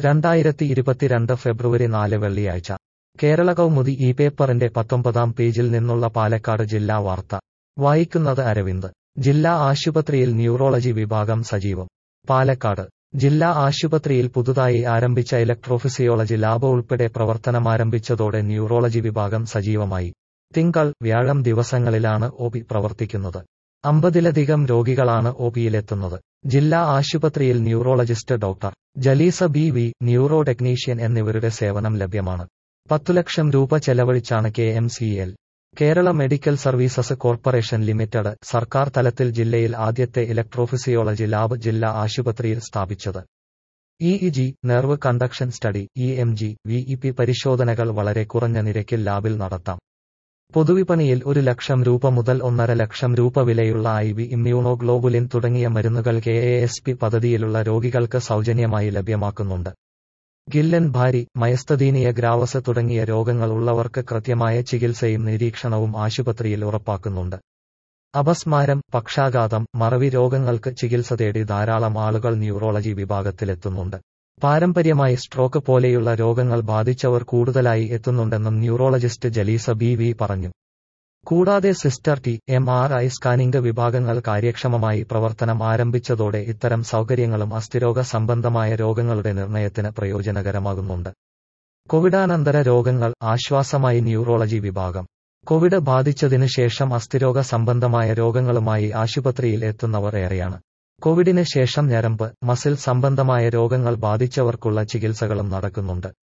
രണ്ടായിരത്തി ഇരുപത്തിരണ്ട് ഫെബ്രുവരി നാല് വെള്ളിയാഴ്ച കേരള കൗമുദി ഈ പേപ്പറിന്റെ പത്തൊമ്പതാം പേജിൽ നിന്നുള്ള പാലക്കാട് ജില്ലാ വാർത്ത വായിക്കുന്നത് അരവിന്ദ് ജില്ലാ ആശുപത്രിയിൽ ന്യൂറോളജി വിഭാഗം സജീവം പാലക്കാട് ജില്ലാ ആശുപത്രിയിൽ പുതുതായി ആരംഭിച്ച ഇലക്ട്രോഫിസിയോളജി ലാബ് ഉൾപ്പെടെ പ്രവർത്തനമാരംഭിച്ചതോടെ ന്യൂറോളജി വിഭാഗം സജീവമായി തിങ്കൾ വ്യാഴം ദിവസങ്ങളിലാണ് ഒ പി പ്രവർത്തിക്കുന്നത് അമ്പതിലധികം രോഗികളാണ് ഒ പിയിലെത്തുന്നത് ജില്ലാ ആശുപത്രിയിൽ neurologist doctor Jaleesa B V neuro technician എന്നിവരുടെ സേവനം ലഭ്യമാണ് പത്തു ലക്ഷം രൂപ ചെലവഴിച്ചാണ് K M C L Kerala medical services corporation limited സർക്കാർ തലത്തിൽ ജില്ലയിൽ ആദ്യത്തെ ഇലക്ട്രോഫിസിയോളജി ലാബ് ജില്ലാ ആശുപത്രിയിൽ സ്ഥാപിച്ചത് E E G nerve conduction study E M G V E P പരിശോധനകൾ വളരെ കുറഞ്ഞ നിരക്കിൽ ലാബിൽ നടത്താം പൊതുവിപണിയിൽ ഒരു ലക്ഷം രൂപ മുതൽ ഒന്നര ലക്ഷം രൂപ വിലയുള്ള ഐ വി ഇമ്മ്യൂണോഗ്ലോബുലിൻ തുടങ്ങിയ മരുന്നുകൾ കെ എ എസ് പി പദ്ധതിയിലുള്ള രോഗികൾക്ക് സൗജന്യമായി ലഭ്യമാക്കുന്നുണ്ട് ഗില്ലൻ ഭാരി മയസ്തദീനിയ ഗ്രാവസ് തുടങ്ങിയ രോഗങ്ങൾ ഉള്ളവർക്ക് കൃത്യമായ ചികിത്സയും നിരീക്ഷണവും ആശുപത്രിയിൽ ഉറപ്പാക്കുന്നുണ്ട് അപസ്മാരം പക്ഷാഘാതം മറവി രോഗങ്ങൾക്ക് ചികിത്സ തേടി ധാരാളം ആളുകൾ ന്യൂറോളജി വിഭാഗത്തിലെത്തുന്നുണ്ട് പാരമ്പര്യമായി സ്ട്രോക്ക് പോലെയുള്ള രോഗങ്ങൾ ബാധിച്ചവർ കൂടുതലായി എത്തുന്നുണ്ടെന്നും ന്യൂറോളജിസ്റ്റ് ജലീസ ബി വി പറഞ്ഞു കൂടാതെ sister T M R I scanning വിഭാഗങ്ങൾ കാര്യക്ഷമമായി പ്രവർത്തനം ആരംഭിച്ചതോടെ ഇത്തരം സൗകര്യങ്ങളും അസ്ഥിരോഗ സംബന്ധമായ രോഗങ്ങളുടെ നിർണയത്തിന് പ്രയോജനകരമാകുന്നുണ്ട് കോവിഡാനന്തര രോഗങ്ങൾ ആശ്വാസമായി ന്യൂറോളജി വിഭാഗം കോവിഡ് ബാധിച്ചതിനു ശേഷം അസ്ഥിരോഗ സംബന്ധമായ രോഗങ്ങളുമായി ആശുപത്രിയിൽ എത്തുന്നവർ ഏറെയാണ് കോവിഡിന് ശേഷം ഞരമ്പ് മസിൽ സംബന്ധമായ രോഗങ്ങൾ ബാധിച്ചവർക്കുള്ള ചികിത്സകളും നടക്കുന്നുണ്ട്